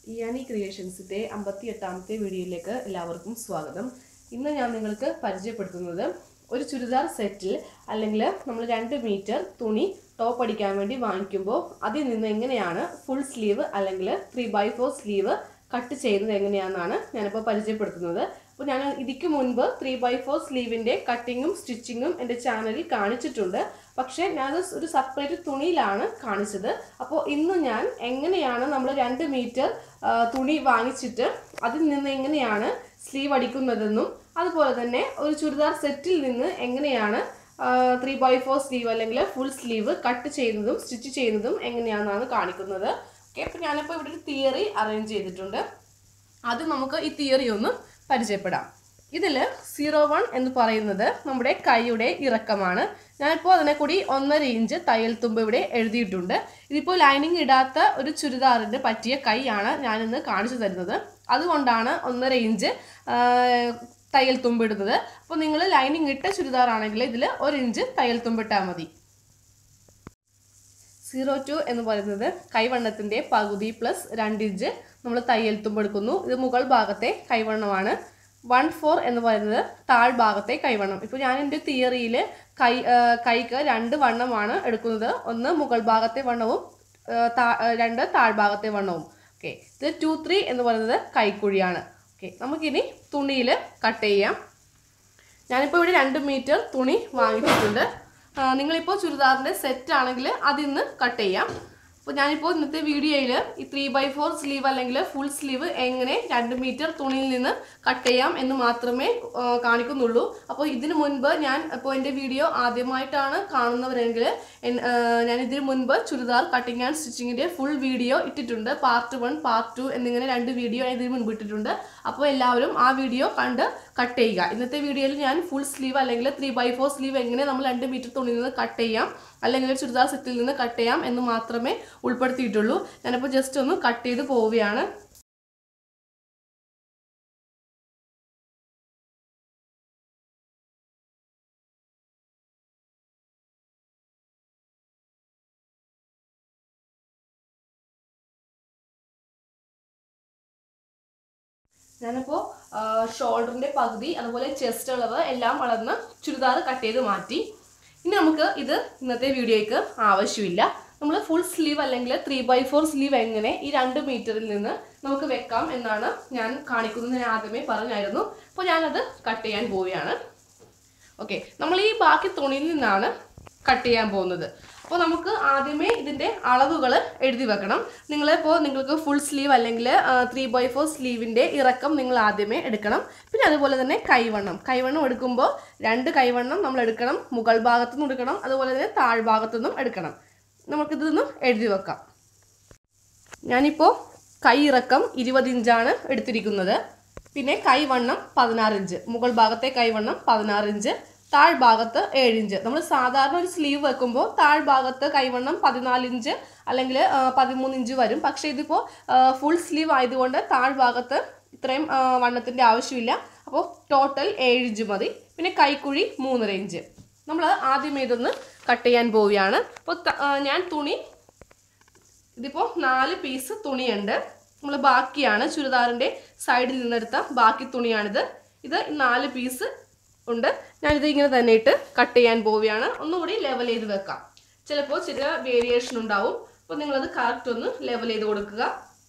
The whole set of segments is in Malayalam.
ഇയാനി ക്രിയേഷൻസിൻ്റെ അമ്പത്തി എട്ടാമത്തെ വീഡിയോയിലേക്ക് എല്ലാവർക്കും സ്വാഗതം ഇന്ന് ഞാൻ നിങ്ങൾക്ക് പരിചയപ്പെടുത്തുന്നത് ഒരു ചുരിദാർ സെറ്റിൽ അല്ലെങ്കിൽ നമ്മൾ രണ്ട് മീറ്റർ തുണി ടോപ്പ് അടിക്കാൻ വേണ്ടി വാങ്ങിക്കുമ്പോൾ അതിൽ നിന്ന് എങ്ങനെയാണ് ഫുൾ സ്ലീവ് അല്ലെങ്കിൽ three by four sleeve cut ചെയ്യുന്നത് എങ്ങനെയാണെന്നാണ് ഞാനിപ്പോൾ പരിചയപ്പെടുത്തുന്നത് അപ്പോൾ ഞാൻ ഇതിക്ക് മുൻപ് ത്രീ ബൈ ഫോർ സ്ലീവിൻ്റെ കട്ടിങ്ങും സ്റ്റിച്ചിങ്ങും എൻ്റെ ചാനലിൽ കാണിച്ചിട്ടുണ്ട് പക്ഷേ ഞാൻ ഒരു സെപ്പറേറ്റ് തുണിയിലാണ് കാണിച്ചത് അപ്പോൾ ഇന്ന് ഞാൻ എങ്ങനെയാണ് നമ്മൾ രണ്ട് മീറ്റർ തുണി വാങ്ങിച്ചിട്ട് അതിൽ നിന്ന് എങ്ങനെയാണ് സ്ലീവ് അടിക്കുന്നതെന്നും അതുപോലെ തന്നെ ഒരു ചുരിദാർ സെറ്റിൽ നിന്ന് എങ്ങനെയാണ് ത്രീ ബൈ ഫോർ സ്ലീവ് അല്ലെങ്കിൽ ഫുൾ സ്ലീവ് കട്ട് ചെയ്യുന്നതും സ്റ്റിച്ച് ചെയ്യുന്നതും എങ്ങനെയാണെന്നാണ് കാണിക്കുന്നത് ഓക്കെ അപ്പോൾ ഞാനിപ്പോൾ ഇവിടെ ഒരു തിയറി അറേഞ്ച് ചെയ്തിട്ടുണ്ട് അത് നമുക്ക് ഈ തിയറി ഒന്ന് പരിചയപ്പെടാം ഇതിൽ സീറോ വൺ എന്ന് പറയുന്നത് നമ്മുടെ കൈയുടെ ഇറക്കമാണ് ഞാനിപ്പോൾ അതിനെ കൂടി ഒന്നര ഇഞ്ച് തയ്യൽ തുമ്പ് ഇവിടെ എഴുതിയിട്ടുണ്ട് ഇതിപ്പോൾ ലൈനിങ് ഇടാത്ത ഒരു ചുരിദാറിന് പറ്റിയ കൈയാണ് ഞാനിന്ന് കാണിച്ചു തരുന്നത് അതുകൊണ്ടാണ് ഒന്നര ഇഞ്ച് തയ്യൽ തുമ്പിടുന്നത് അപ്പോൾ നിങ്ങൾ ലൈനിങ് ഇട്ട ചുരിദാറാണെങ്കിൽ ഇതിൽ ഒരു ഇഞ്ച് തയ്യൽ തുമ്പിട്ടാൽ മതി സീറോ ടു എന്ന് പറയുന്നത് കൈവണ്ണത്തിൻ്റെ പകുതി പ്ലസ് രണ്ട് ഇഞ്ച് നമ്മൾ തയ്യൽ തുമ്പെടുക്കുന്നു ഇത് മുകൾ ഭാഗത്തെ കൈവണ്ണമാണ് വൺ ഫോർ എന്ന് പറയുന്നത് താഴ്ഭാഗത്തെ കൈവണ്ണം ഇപ്പോൾ ഞാൻ എൻ്റെ തിയറിയിൽ കൈ കൈക്ക് രണ്ട് വണ്ണമാണ് എടുക്കുന്നത് ഒന്ന് മുകൾ ഭാഗത്തെ വണ്ണവും രണ്ട് താഴ്ഭാഗത്തെ വണ്ണവും ഓക്കെ ഇത് ടു ത്രീ എന്ന് പറയുന്നത് കൈക്കുഴിയാണ് ഓക്കെ നമുക്കിനി തുണിയിൽ കട്ട് ചെയ്യാം ഞാനിപ്പോൾ ഇവിടെ രണ്ട് മീറ്റർ തുണി വാങ്ങിച്ചിട്ടുണ്ട് നിങ്ങളിപ്പോൾ ചുരിദാറിൻ്റെ സെറ്റ് ആണെങ്കിൽ അതിൽ നിന്ന് കട്ട് ചെയ്യാം അപ്പോൾ ഞാനിപ്പോൾ ഇന്നത്തെ വീഡിയോയിൽ ഈ ത്രീ ബൈ ഫോർ സ്ലീവ് അല്ലെങ്കിൽ ഫുൾ സ്ലീവ് എങ്ങനെ രണ്ട് മീറ്റർ തുണിയിൽ നിന്ന് കട്ട് ചെയ്യാം എന്ന് മാത്രമേ കാണിക്കുന്നുള്ളൂ അപ്പോൾ ഇതിനു മുൻപ് ഞാൻ ഇപ്പോൾ എൻ്റെ വീഡിയോ ആദ്യമായിട്ടാണ് കാണുന്നവരെങ്കിൽ ഞാൻ ഇതിനു മുൻപ് ചുരിദാർ കട്ടിങ് ആൻഡ് സ്റ്റിച്ചിങ്ങിൻ്റെ ഫുൾ വീഡിയോ ഇട്ടിട്ടുണ്ട് പാർട്ട് വൺ പാർട്ട് ടു എന്നിങ്ങനെ രണ്ട് വീഡിയോ ഇതിന് മുൻപ് ഇട്ടിട്ടുണ്ട് അപ്പോൾ എല്ലാവരും ആ വീഡിയോ കണ്ട് കട്ട് ചെയ്യുക ഇന്നത്തെ വീഡിയോയിൽ ഞാൻ ഫുൾ സ്ലീവ് അല്ലെങ്കിൽ ത്രീ ബൈ ഫോർ സ്ലീവ് എങ്ങനെ നമ്മൾ രണ്ട് മീറ്റർ തുണിയിൽ നിന്ന് കട്ട് ചെയ്യാം അല്ലെങ്കിൽ ചുരിദാർ സെറ്റിൽ നിന്ന് കട്ട് ചെയ്യാം എന്ന് മാത്രമേ ഉൾപ്പെടുത്തിയിട്ടുള്ളൂ ഞാനിപ്പോൾ ജസ്റ്റ് ഒന്ന് കട്ട് ചെയ്ത് പോവുകയാണ് ഞാനിപ്പോൾ ഷോൾഡറിൻ്റെ പകുതി അതുപോലെ ചെസ്റ്റ് അളവ് എല്ലാം വളർന്ന് ചുരിദാർ കട്ട് ചെയ്ത് മാറ്റി ഇനി നമുക്ക് ഇത് ഇന്നത്തെ വീഡിയോയ്ക്ക് ആവശ്യമില്ല നമ്മൾ ഫുൾ സ്ലീവ് അല്ലെങ്കിൽ ത്രീ ബൈ ഫോർ സ്ലീവ് എങ്ങനെ ഈ രണ്ട് മീറ്ററിൽ നിന്ന് നമുക്ക് വെക്കാം എന്നാണ് ഞാൻ കാണിക്കുന്നത് ഞാൻ ആദ്യമേ പറഞ്ഞായിരുന്നു അപ്പോൾ ഞാനത് കട്ട് ചെയ്യാൻ പോവുകയാണ് ഓക്കെ നമ്മൾ ഈ ബാക്കി തുണിയിൽ നിന്നാണ് കട്ട് ചെയ്യാൻ പോകുന്നത് അപ്പോൾ നമുക്ക് ആദ്യമേ ഇതിൻ്റെ അളവുകൾ എഴുതി വെക്കണം നിങ്ങളിപ്പോൾ നിങ്ങൾക്ക് ഫുൾ സ്ലീവ് അല്ലെങ്കിൽ ത്രീ ബൈ ഫോർ സ്ലീവിൻ്റെ ഇറക്കം നിങ്ങൾ ആദ്യമേ എടുക്കണം പിന്നെ അതുപോലെ തന്നെ കൈവണ്ണം കൈവണ്ണം എടുക്കുമ്പോൾ രണ്ട് കൈവണ്ണം നമ്മൾ എടുക്കണം മുകൾ ഭാഗത്തു നിന്നും എടുക്കണം അതുപോലെ തന്നെ താഴ്ഭാഗത്തു നിന്നും എടുക്കണം നമുക്കിതൊന്ന് എഴുതി വെക്കാം ഞാനിപ്പോൾ കൈ ഇറക്കം ഇരുപത് ഇഞ്ചാണ് എടുത്തിരിക്കുന്നത് പിന്നെ കൈവണ്ണം പതിനാറ് ഇഞ്ച് മുകൾ ഭാഗത്തെ കൈവണ്ണം പതിനാറ് ഇഞ്ച് താഴ്ഭാഗത്ത് ഏഴ് ഇഞ്ച് നമ്മൾ സാധാരണ ഒരു സ്ലീവ് വെക്കുമ്പോൾ താഴ്ഭാഗത്ത് കൈവണ്ണം പതിനാല് ഇഞ്ച് അല്ലെങ്കിൽ പതിമൂന്ന് ഇഞ്ച് വരും പക്ഷേ ഇതിപ്പോൾ ഫുൾ സ്ലീവ് ആയതുകൊണ്ട് താഴ്ഭാഗത്ത് ഇത്രയും വണ്ണത്തിൻ്റെ ആവശ്യമില്ല അപ്പോൾ ടോട്ടൽ ഏഴ് ഇഞ്ച് മതി പിന്നെ കൈക്കുഴി മൂന്നര ഇഞ്ച് നമ്മൾ ആദ്യമേ ഇതൊന്ന് കട്ട് ചെയ്യാൻ പോവുകയാണ് അപ്പോൾ ഞാൻ തുണി ഇതിപ്പോൾ നാല് പീസ് തുണിയുണ്ട് നമ്മൾ ബാക്കിയാണ് ചുരിദാറിൻ്റെ സൈഡിൽ നിന്നെടുത്ത ബാക്കി തുണിയാണിത് ഇത് നാല് പീസ് ഉണ്ട് ഞാനിത് ഇങ്ങനെ തന്നെ ഇട്ട് കട്ട് ചെയ്യാൻ പോവുകയാണ് ഒന്നുകൂടി ലെവൽ ചെയ്ത് വെക്കാം ചിലപ്പോൾ ചില വേരിയേഷൻ ഉണ്ടാവും അപ്പോൾ നിങ്ങളത് കറക്റ്റ് ഒന്ന് ലെവൽ ചെയ്ത് കൊടുക്കുക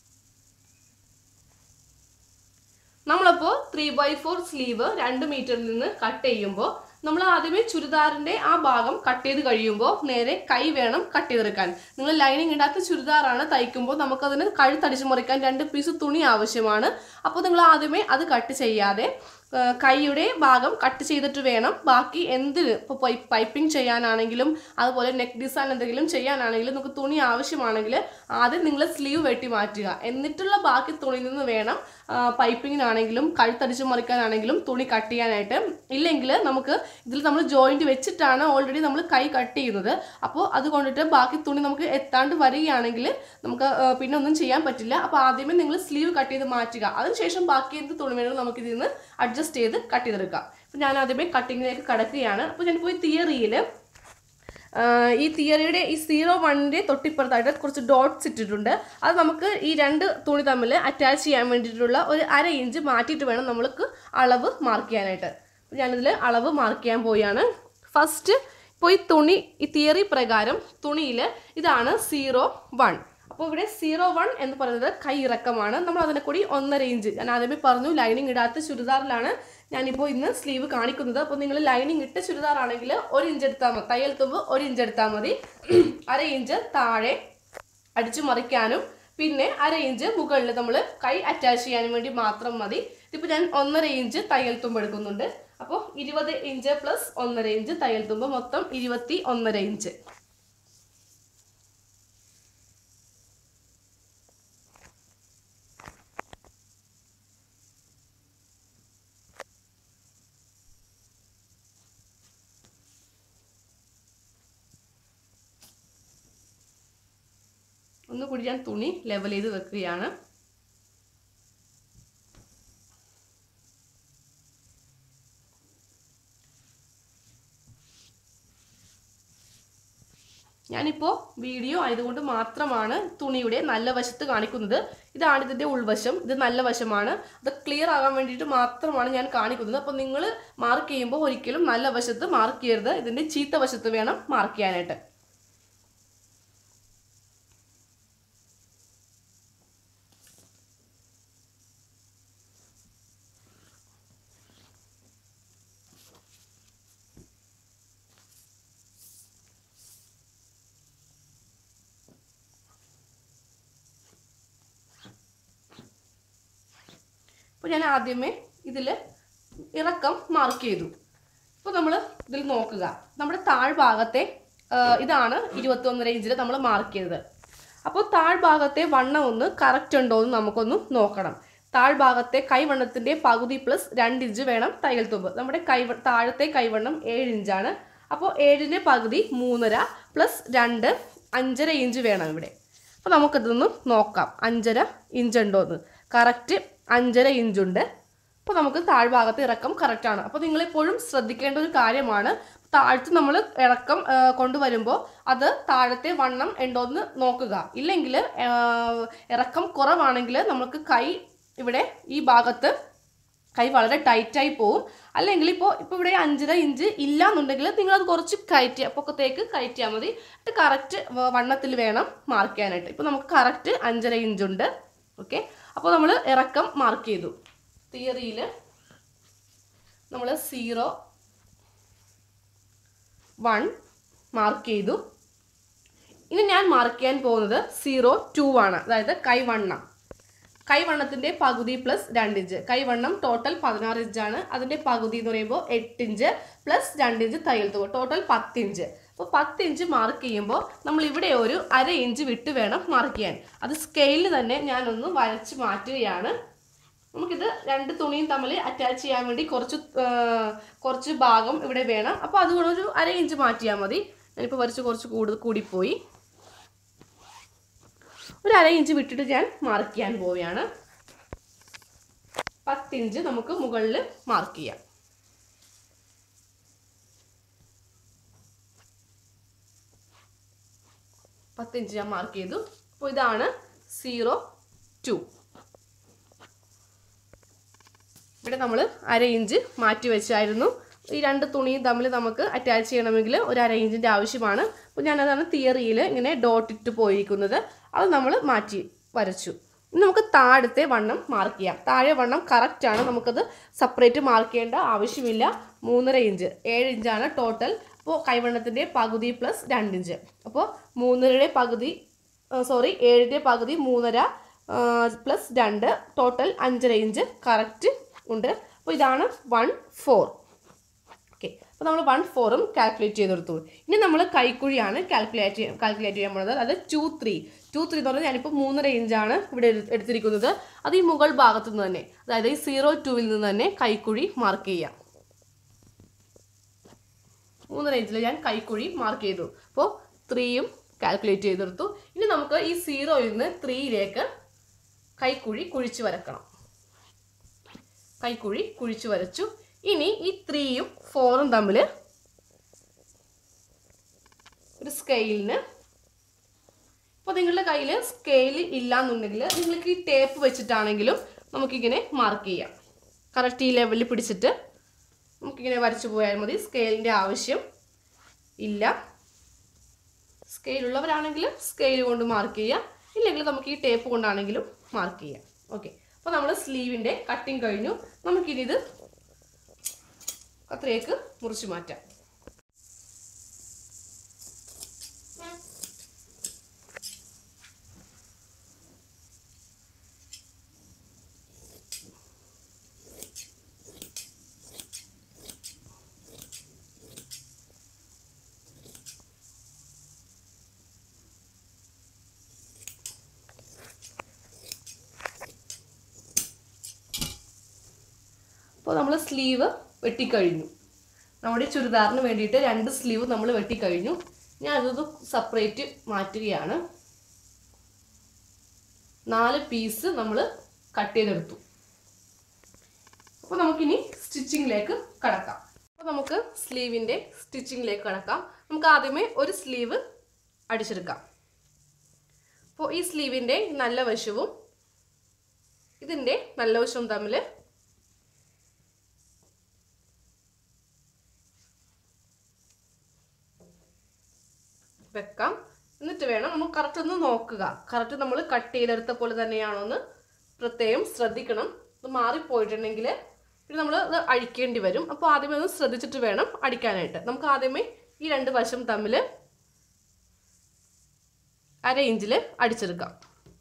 നമ്മളപ്പോൾ ത്രീ ബൈ ഫോർ സ്ലീവ് രണ്ട് മീറ്ററിൽ നിന്ന് കട്ട് ചെയ്യുമ്പോൾ നമ്മൾ ആദ്യമേ ചുരിദാറിൻ്റെ ആ ഭാഗം കട്ട് ചെയ്ത് കഴിയുമ്പോൾ നേരെ കൈ വേണം കട്ട് ചെയ്തെടുക്കാൻ നിങ്ങൾ ലൈനിങ് ഇടാത്ത ചുരിദാറാണ് തയ്ക്കുമ്പോൾ നമുക്കതിന് കഴുത്തടിച്ച് മുറിക്കാൻ രണ്ട് പീസ് തുണി ആവശ്യമാണ് അപ്പോൾ നിങ്ങൾ ആദ്യമേ അത് കട്ട് ചെയ്യാതെ കൈയുടെ ഭാഗം കട്ട് ചെയ്തിട്ട് വേണം ബാക്കി എന്തിന് ഇപ്പോൾ പൈപ്പിംഗ് ചെയ്യാനാണെങ്കിലും അതുപോലെ നെക്ക് ഡിസൈൻ എന്തെങ്കിലും ചെയ്യാനാണെങ്കിലും നമുക്ക് തുണി ആവശ്യമാണെങ്കിൽ ആദ്യം നിങ്ങൾ സ്ലീവ് വെട്ടി മാറ്റുക എന്നിട്ടുള്ള ബാക്കി തുണിയിൽ നിന്ന് വേണം പൈപ്പിങ്ങിനാണെങ്കിലും കഴുത്തടിച്ച് മറിക്കാനാണെങ്കിലും തുണി കട്ട് ചെയ്യാനായിട്ട് ഇല്ലെങ്കിൽ നമുക്ക് ഇതിൽ നമ്മൾ ജോയിൻറ്റ് വെച്ചിട്ടാണ് ഓൾറെഡി നമ്മൾ കൈ കട്ട് ചെയ്യുന്നത് അപ്പോൾ അതുകൊണ്ടിട്ട് ബാക്കി തുണി നമുക്ക് എത്താണ്ട് വരികയാണെങ്കിൽ നമുക്ക് പിന്നെ ഒന്നും ചെയ്യാൻ പറ്റില്ല അപ്പോൾ ആദ്യമേ നിങ്ങൾ സ്ലീവ് കട്ട് ചെയ്ത് മാറ്റുക അതിനുശേഷം ബാക്കി എന്ത് തുണി വേണമെങ്കിലും നമുക്ക് ഇതിൽ നിന്ന് അഡ്ജസ്റ്റ് ചെയ്ത് കട്ട് ചെയ്തെടുക്കാം അപ്പോൾ ഞാൻ ആദ്യമേ കട്ടിങ്ങിലേക്ക് കടക്കുകയാണ് അപ്പോൾ ഞാനിപ്പോൾ ഈ തിയറിയിൽ ഈ തിയറിയുടെ ഈ സീറോ വണ്ണിൻ്റെ തൊട്ടിപ്പുറത്തായിട്ട് കുറച്ച് ഡോട്ട്സ് ഇട്ടിട്ടുണ്ട് അത് നമുക്ക് ഈ രണ്ട് തുണി തമ്മിൽ അറ്റാച്ച് ചെയ്യാൻ വേണ്ടിയിട്ടുള്ള ഒരു അര ഇഞ്ച് മാറ്റിയിട്ട് വേണം നമ്മൾക്ക് അളവ് മാർക്ക് ചെയ്യാനായിട്ട് അപ്പോൾ ഞാനിതിൽ അളവ് മാർക്ക് ചെയ്യാൻ പോയാണ് ഫസ്റ്റ് ഇപ്പോൾ ഈ തുണി ഈ തിയറി പ്രകാരം തുണിയിൽ ഇതാണ് സീറോ വൺ അപ്പോൾ ഇവിടെ സീറോ വൺ എന്ന് പറയുന്നത് കൈ ഇറക്കമാണ് നമ്മൾ അതിനെ കൂടി ഒന്നര ഇഞ്ച് ഞാൻ ആദ്യമേ പറഞ്ഞു ലൈനിങ് ഇടാത്ത ചുരിദാറിലാണ് ഞാനിപ്പോൾ ഇന്ന് സ്ലീവ് കാണിക്കുന്നത് അപ്പോൾ നിങ്ങൾ ലൈനിങ് ഇട്ട ചുരിദാറാണെങ്കിൽ ഒരു ഇഞ്ച് എടുത്താൽ മതി തയ്യൽ തുമ്പ് ഒരു ഇഞ്ച് എടുത്താൽ മതി അര ഇഞ്ച് താഴെ അടിച്ചു മറിക്കാനും പിന്നെ അര ഇഞ്ച് മുകളിൽ നമ്മൾ കൈ അറ്റാച്ച് ചെയ്യാനും വേണ്ടി മാത്രം മതി ഇതിപ്പോൾ ഞാൻ ഒന്നര ഇഞ്ച് തയ്യൽ തുമ്പ് എടുക്കുന്നുണ്ട് അപ്പോൾ ഇരുപത് ഇഞ്ച് പ്ലസ് ഒന്നര ഇഞ്ച് തയ്യൽ തുമ്പ് മൊത്തം ഇരുപത്തി ഒന്നര ഇഞ്ച് ഒന്നുകൂടി ഞാൻ തുണി ലെവൽ ചെയ്ത് വെക്കുകയാണ് ഞാനിപ്പോൾ വീഡിയോ ആയതുകൊണ്ട് മാത്രമാണ് തുണിയുടെ നല്ല വശത്ത് കാണിക്കുന്നത് ഇതാണ് ഇതിൻ്റെ ഉൾവശം ഇത് നല്ല വശമാണ് അത് ക്ലിയർ ആകാൻ വേണ്ടിയിട്ട് മാത്രമാണ് ഞാൻ കാണിക്കുന്നത് അപ്പോൾ നിങ്ങൾ മാർക്ക് ചെയ്യുമ്പോൾ ഒരിക്കലും നല്ല വശത്ത് മാർക്ക് ചെയ്യരുത് ഇതിൻ്റെ ചീത്ത വശത്ത് വേണം മാർക്ക് ചെയ്യാനായിട്ട് അപ്പോൾ ഞാൻ ആദ്യമേ ഇതിൽ ഇറക്കം മാർക്ക് ചെയ്തു ഇപ്പോൾ നമ്മൾ ഇതിൽ നോക്കുക നമ്മുടെ താഴ്ഭാഗത്തെ ആ, ഇതാണ് ഇരുപത്തൊന്നര ഇഞ്ചിൽ നമ്മൾ മാർക്ക് ചെയ്തത് അപ്പോൾ താഴ്ഭാഗത്തെ വണ്ണം ഒന്ന് കറക്റ്റ് ഉണ്ടോ എന്ന് നമുക്കൊന്ന് നോക്കണം താഴ്ഭാഗത്തെ കൈവണ്ണത്തിൻ്റെ പകുതി പ്ലസ് രണ്ട് ഇഞ്ച് വേണം തയ്യൽ തുമ്പ് നമ്മുടെ കൈ താഴത്തെ കൈവണ്ണം ഏഴ് ഇഞ്ചാണ് അപ്പോൾ ഏഴിൻ്റെ പകുതി മൂന്നര പ്ലസ് രണ്ട് അഞ്ചര ഇഞ്ച് വേണം ഇവിടെ അപ്പോൾ നമുക്കിതൊന്ന് നോക്കാം അഞ്ചര ഇഞ്ച് ഉണ്ടോ എന്ന് കറക്റ്റ് അഞ്ചര ഇഞ്ചുണ്ട് അപ്പോൾ നമുക്ക് താഴ്ഭാഗത്ത് ഇറക്കം കറക്റ്റാണ് അപ്പോൾ നിങ്ങളെപ്പോഴും ശ്രദ്ധിക്കേണ്ട ഒരു കാര്യമാണ് താഴത്ത് നമ്മൾ ഇറക്കം ആ, കൊണ്ടുവരുമ്പോൾ അത് താഴത്തെ വണ്ണം ഉണ്ടോ എന്ന് നോക്കുക ഇല്ലെങ്കിൽ ഇറക്കം കുറവാണെങ്കിൽ നമുക്ക് കൈ ഇവിടെ ഈ ഭാഗത്ത് കൈ വളരെ ടൈറ്റായി പോവും അല്ലെങ്കിൽ ഇപ്പോൾ ഇപ്പോൾ ഇവിടെ അഞ്ചര ഇഞ്ച് ഇല്ല എന്നുണ്ടെങ്കിൽ നിങ്ങളത് കുറച്ച് കയറ്റിയ പൊക്കത്തേക്ക് കയറ്റിയാൽ മതി എന്നിട്ട് കറക്റ്റ് വണ്ണത്തിൽ വേണം മാർക്ക് ചെയ്യാനായിട്ട് ഇപ്പോൾ നമുക്ക് കറക്റ്റ് അഞ്ചര ഇഞ്ചുണ്ട് ഓക്കെ അപ്പോൾ നമ്മൾ ഇറക്കം മാർക്ക് ചെയ്തു തിയറിയിൽ നമ്മൾ സീറോ വൺ മാർക്ക് ചെയ്തു ഇനി ഞാൻ മാർക്ക് ചെയ്യാൻ പോകുന്നത് സീറോ ടു ആണ് അതായത് കൈവണ്ണം കൈവണ്ണത്തിൻ്റെ പകുതി പ്ലസ് രണ്ട് ഇഞ്ച് കൈവണ്ണം ടോട്ടൽ പതിനാറ് ഇഞ്ചാണ് അതിൻ്റെ പകുതി എന്ന് പറയുമ്പോൾ എട്ട് ഇഞ്ച് പ്ലസ് രണ്ട് ഇഞ്ച് തയ്യൽ തുക ടോട്ടൽ പത്ത് ഇഞ്ച് അപ്പോൾ പത്ത് ഇഞ്ച് മാർക്ക് ചെയ്യുമ്പോൾ നമ്മൾ ഇവിടെ ഒരു അര ഇഞ്ച് വിട്ട് വേണം മാർക്ക് ചെയ്യാൻ അത് സ്കെയിലിൽ തന്നെ ഞാനൊന്ന് വരച്ച് മാറ്റുകയാണ് നമുക്കിത് രണ്ട് തുണിയും തമ്മിൽ അറ്റാച്ച് ചെയ്യാൻ വേണ്ടി കുറച്ച് ആ, കുറച്ച് ഭാഗം ഇവിടെ വേണം അപ്പോൾ അതുകൊണ്ട് ഒരു അര ഇഞ്ച് മാറ്റിയാൽ മതി ഞാനിപ്പോൾ വരച്ച് കുറച്ച് കൂടുതൽ കൂടിപ്പോയി ഒരു അര ഇഞ്ച് വിട്ടിട്ട് ഞാൻ മാർക്ക് ചെയ്യാൻ പോവുകയാണ് പത്തിഞ്ച് നമുക്ക് മുകളിൽ മാർക്ക് ചെയ്യാം പത്തിഞ്ച് ഞാൻ മാർക്ക് ചെയ്തു അപ്പോൾ ഇതാണ് സീറോ ടു ഇവിടെ നമ്മൾ അര ഇഞ്ച് മാറ്റി വെച്ചായിരുന്നു ഈ രണ്ട് തുണിയും തമ്മിൽ നമുക്ക് അറ്റാച്ച് ചെയ്യണമെങ്കിൽ ഒരു അര ഇഞ്ചിൻ്റെ ആവശ്യമാണ് അപ്പോൾ ഞാനതാണ് തിയറിയിൽ ഇങ്ങനെ ഡോട്ട് ഇട്ട് പോയിരിക്കുന്നത് അത് നമ്മൾ മാറ്റി വരച്ചു ഇനി നമുക്ക് താഴത്തെ വണ്ണം മാർക്ക് ചെയ്യാം താഴെ വണ്ണം കറക്റ്റാണ് നമുക്കത് സെപ്പറേറ്റ് മാർക്ക് ചെയ്യേണ്ട ആവശ്യമില്ല മൂന്നര ഇഞ്ച് ഏഴ് ഇഞ്ചാണ് ടോട്ടൽ അപ്പോൾ കൈവണ്ണത്തിൻ്റെ പകുതി പ്ലസ് രണ്ട് ഇഞ്ച് അപ്പോൾ മൂന്നരയുടെ പകുതി സോറി ഏഴിൻ്റെ പകുതി മൂന്നര പ്ലസ് രണ്ട് ടോട്ടൽ അഞ്ചര ഇഞ്ച് കറക്റ്റ് ഉണ്ട് അപ്പോൾ ഇതാണ് വൺ ഫോർ ഓക്കെ അപ്പോൾ നമ്മൾ വൺ ഫോറും കാൽക്കുലേറ്റ് ചെയ്തെടുത്തു ഇനി നമ്മൾ കൈക്കുഴിയാണ് കാൽക്കുലേറ്റ് ചെയ്യാൻ കാൽക്കുലേറ്റ് ചെയ്യാൻ പോകുന്നത് അത് ടു ത്രീ ടു ത്രീ എന്ന് പറഞ്ഞാൽ ഞാനിപ്പോൾ മൂന്നര ഇഞ്ചാണ് ഇവിടെ എടു- എടുത്തിരിക്കുന്നത് അത് ഈ മുകൾ ഭാഗത്തു നിന്ന് തന്നെ അതായത് ഈ സീറോ ടുവിൽ നിന്ന് തന്നെ കൈക്കുഴി മാർക്ക് ചെയ്യാം മൂന്നര ഇഞ്ചിൽ ഞാൻ കൈക്കുഴി മാർക്ക് ചെയ്തു അപ്പോൾ ത്രീയും കാൽക്കുലേറ്റ് ചെയ്തെടുത്തു ഇനി നമുക്ക് ഈ സീറോയിൽ നിന്ന് ത്രീയിലേക്ക് കൈക്കുഴി കുഴിച്ച് വരക്കണം കൈക്കുഴി കുഴിച്ച് വരച്ചു ഇനി ഈ ത്രീയും ഫോറും തമ്മിൽ ഒരു സ്കെയിലിന് അപ്പോൾ നിങ്ങളുടെ കയ്യിൽ സ്കെയിൽ ഇല്ലാന്നുണ്ടെങ്കിൽ നിങ്ങൾക്ക് ഈ ടേപ്പ് വെച്ചിട്ടാണെങ്കിലും നമുക്കിങ്ങനെ മാർക്ക് ചെയ്യാം കറക്റ്റ് ഈ ലെവലിൽ പിടിച്ചിട്ട് നമുക്കിങ്ങനെ വരച്ചു പോയാൽ മതി സ്കെയിലിൻ്റെ ആവശ്യം ഇല്ല സ്കെയിൽ ഉള്ളവരാണെങ്കിൽ സ്കെയിൽ കൊണ്ട് മാർക്ക് ചെയ്യാം ഇല്ലെങ്കിൽ നമുക്ക് ഈ ടേപ്പ് കൊണ്ടാണെങ്കിലും മാർക്ക് ചെയ്യാം ഓക്കെ അപ്പോൾ നമ്മൾ സ്ലീവിൻ്റെ കട്ടിങ് കഴിഞ്ഞു നമുക്കിനി ഇത് അത്രയേക്ക് മുറിച്ച് മാറ്റാം അപ്പോൾ നമ്മൾ സ്ലീവ് വെട്ടിക്കഴിഞ്ഞു നമ്മുടെ ചുരിദാറിന് വേണ്ടിയിട്ട് രണ്ട് സ്ലീവ് നമ്മൾ വെട്ടിക്കഴിഞ്ഞു ഞാൻ അതൊന്ന് സെപ്പറേറ്റ് മാറ്റുകയാണ് നാല് പീസ് നമ്മൾ കട്ട് ചെയ്തെടുത്തു അപ്പോൾ നമുക്കിനി സ്റ്റിച്ചിങ്ങിലേക്ക് കടക്കാം അപ്പോൾ നമുക്ക് സ്ലീവിൻ്റെ സ്റ്റിച്ചിങ്ങിലേക്ക് കടക്കാം നമുക്ക് ആദ്യമേ ഒരു സ്ലീവ് അടിച്ചെടുക്കാം അപ്പോൾ ഈ സ്ലീവിൻ്റെ നല്ല വശവും ഇതിൻ്റെ നല്ല വശവും തമ്മിൽ വെക്കാം എന്നിട്ട് വേണം നമുക്ക് കറക്റ്റ് ഒന്ന് നോക്കുക കറക്റ്റ് നമ്മൾ കട്ട് ചെയ്തെടുത്ത പോലെ തന്നെയാണോ എന്ന് പ്രത്യേകം ശ്രദ്ധിക്കണം ഇത് മാറിപ്പോയിട്ടുണ്ടെങ്കിൽ പിന്നെ നമ്മൾ അത് അഴിക്കേണ്ടി വരും അപ്പോൾ ആദ്യമേ ഒന്ന് ശ്രദ്ധിച്ചിട്ട് വേണം അടിക്കാനായിട്ട് നമുക്ക് ആദ്യമേ ഈ രണ്ട് വശം തമ്മിൽ അര ഇഞ്ചിൽ അടിച്ചെടുക്കാം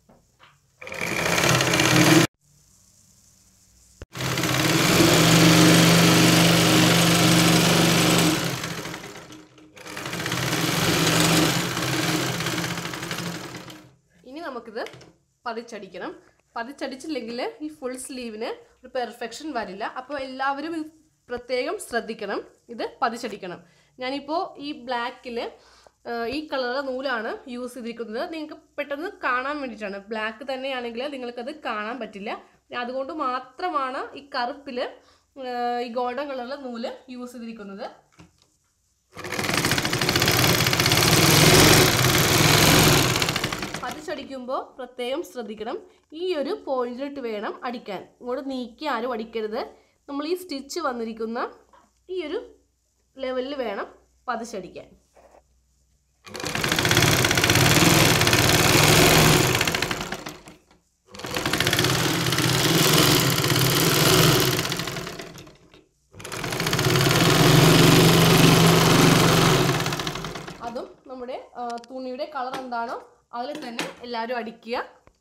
ഇനി നമുക്കിത് പതിച്ചടിക്കണം പതിച്ചടിച്ചില്ലെങ്കിൽ ഈ ഫുൾ സ്ലീവിന് ഒരു പെർഫെക്ഷൻ വരില്ല അപ്പോൾ എല്ലാവരും ഇത് പ്രത്യേകം ശ്രദ്ധിക്കണം ഇത് പതിച്ചടിക്കണം ഞാനിപ്പോൾ ഈ ബ്ലാക്കിൽ ഈ കളറുള്ള നൂലാണ് യൂസ് ചെയ്തിരിക്കുന്നത് നിങ്ങൾക്ക് പെട്ടെന്ന് കാണാൻ വേണ്ടിയിട്ടാണ് ബ്ലാക്ക് തന്നെയാണെങ്കിൽ നിങ്ങൾക്കത് കാണാൻ പറ്റില്ല അതുകൊണ്ട് മാത്രമാണ് ഈ കറുപ്പിൽ ഈ ഗോൾഡൻ കളറിലെ നൂല് യൂസ് ചെയ്തിരിക്കുന്നത് പതിച്ചടിക്കുമ്പോൾ പ്രത്യേകം ശ്രദ്ധിക്കണം ഈ ഒരു പോയിന്റിലിട്ട് വേണം അടിക്കാൻ ഇങ്ങോട്ട് നീക്കി ആരും അടിക്കരുത് നമ്മൾ ഈ സ്റ്റിച്ച് വന്നിരിക്കുന്ന ഈ ഒരു ലെവലിൽ വേണം പതിച്ചടിക്കാൻ അതും നമ്മുടെ ആ, തുണിയുടെ കളർ എന്താണോ അതിൽ തന്നെ എല്ലാവരും അടിക്കുക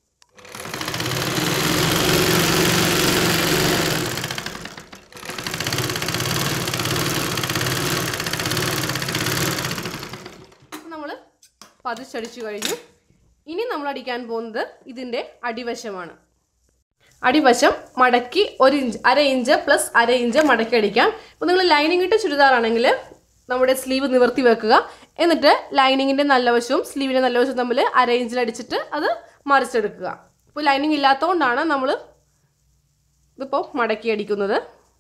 നമ്മൾ പതിച്ചടിച്ചു കഴിഞ്ഞു ഇനി നമ്മൾ അടിക്കാൻ പോകുന്നത് ഇതിൻ്റെ അടിവശമാണ് അടിവശം മടക്കി ഒരു ഇഞ്ച് അര ഇഞ്ച് പ്ലസ് അര ഇഞ്ച് മടക്കി അടിക്കാം ഇപ്പോൾ നിങ്ങൾ ലൈനിങ് ഇട്ട ചുരിദാറാണെങ്കിൽ നമ്മുടെ സ്ലീവ് നിവർത്തി വെക്കുക എന്നിട്ട് ലൈനിങ്ങിൻ്റെ നല്ല വശവും സ്ലീവിൻ്റെ നല്ല വശവും തമ്മിൽ അര ഇഞ്ചിൽ അടിച്ചിട്ട് അത് മറിച്ചെടുക്കുക ഇപ്പോൾ ലൈനിങ് ഇല്ലാത്തതുകൊണ്ടാണ് നമ്മൾ ഇതിപ്പോൾ മടക്കി അടിക്കുന്നത്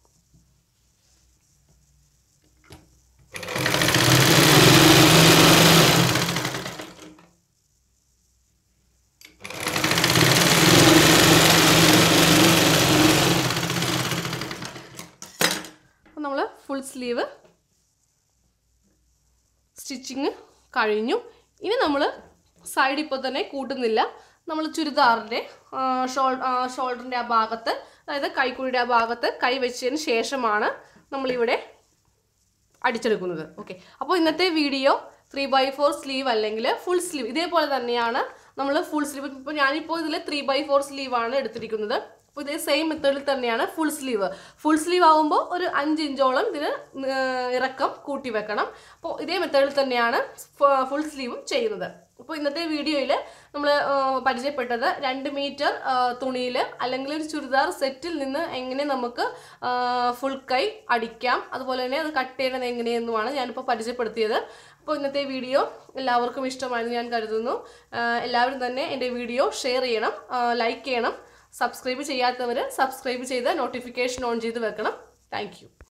അപ്പോൾ നമ്മൾ ഫുൾ സ്ലീവ് സ്റ്റിച്ചിങ് കഴിഞ്ഞു ഇനി നമ്മൾ സൈഡ് ഇപ്പോൾ തന്നെ കൂട്ടുന്നില്ല നമ്മൾ ചുരിദാറിൻ്റെ ഷോൾ ഷോൾഡറിൻ്റെ ആ ഭാഗത്ത് അതായത് കൈക്കുഴിയുടെ ആ ഭാഗത്ത് കൈ വെച്ചതിന് ശേഷമാണ് നമ്മളിവിടെ അടിച്ചെടുക്കുന്നത് ഓക്കെ അപ്പോൾ ഇന്നത്തെ video three by four sleeve അല്ലെങ്കിൽ ഫുൾ സ്ലീവ് ഇതേപോലെ തന്നെയാണ് നമ്മൾ ഫുൾ സ്ലീവ് ഇപ്പോൾ ഞാനിപ്പോൾ ഇതിൽ ത്രീ ബൈ ഫോർ സ്ലീവാണ് എടുത്തിരിക്കുന്നത് അപ്പോൾ ഇതേ സെയിം മെത്തേഡിൽ തന്നെയാണ് ഫുൾ സ്ലീവ് ഫുൾ സ്ലീവ് ആകുമ്പോൾ ഒരു അഞ്ച് ഇഞ്ചോളം ഇതിന് ഏർ ഇറക്കം കൂട്ടി വെക്കണം അപ്പോൾ ഇതേ മെത്തേഡിൽ തന്നെയാണ് ഫുൾ സ്ലീവും ചെയ്യുന്നത് അപ്പോൾ ഇന്നത്തെ വീഡിയോയിൽ നമ്മൾ പരിചയപ്പെട്ടത് രണ്ട് മീറ്റർ തുണിയിൽ അല്ലെങ്കിൽ ഒരു ചുരിദാർ സെറ്റിൽ നിന്ന് എങ്ങനെ നമുക്ക് ഫുൾ കൈ അടിക്കാം അതുപോലെ തന്നെ അത് കട്ട് ചെയ്യണത് എങ്ങനെയെന്നുമാണ് ഞാനിപ്പോൾ പരിചയപ്പെടുത്തിയത് അപ്പോൾ ഇന്നത്തെ വീഡിയോ എല്ലാവർക്കും ഇഷ്ടമായെന്ന് ഞാൻ കരുതുന്നു ആ, എല്ലാവരും തന്നെ എൻ്റെ വീഡിയോ ഷെയർ ചെയ്യണം ലൈക്ക് ചെയ്യണം സബ്സ്ക്രൈബ് ചെയ്യാത്തവർ സബ്സ്ക്രൈബ് ചെയ്ത് നോട്ടിഫിക്കേഷൻ ഓൺ ചെയ്ത് വെക്കണം താങ്ക്